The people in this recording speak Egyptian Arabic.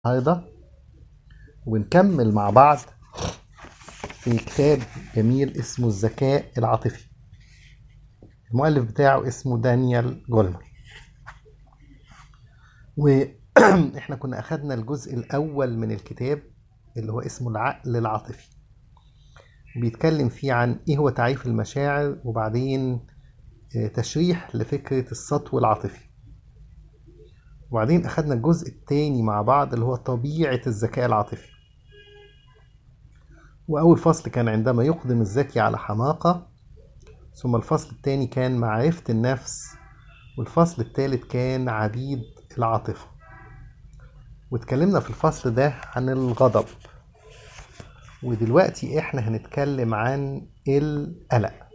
النهارده ونكمل مع بعض في كتاب جميل اسمه الذكاء العاطفي المؤلف بتاعه اسمه دانيال جولمر واحنا كنا اخدنا الجزء الاول من الكتاب اللي هو اسمه العقل العاطفي بيتكلم فيه عن ايه هو تعريف المشاعر وبعدين آه، تشريح لفكرة السطو العاطفي وبعدين أخدنا الجزء التاني مع بعض اللي هو طبيعة الذكاء العاطفي وأول فصل كان عندما يقدم الذكي على حماقة ثم الفصل التاني كان معرفة النفس والفصل التالت كان عبيد العاطفة واتكلمنا في الفصل ده عن الغضب ودلوقتي احنا هنتكلم عن القلق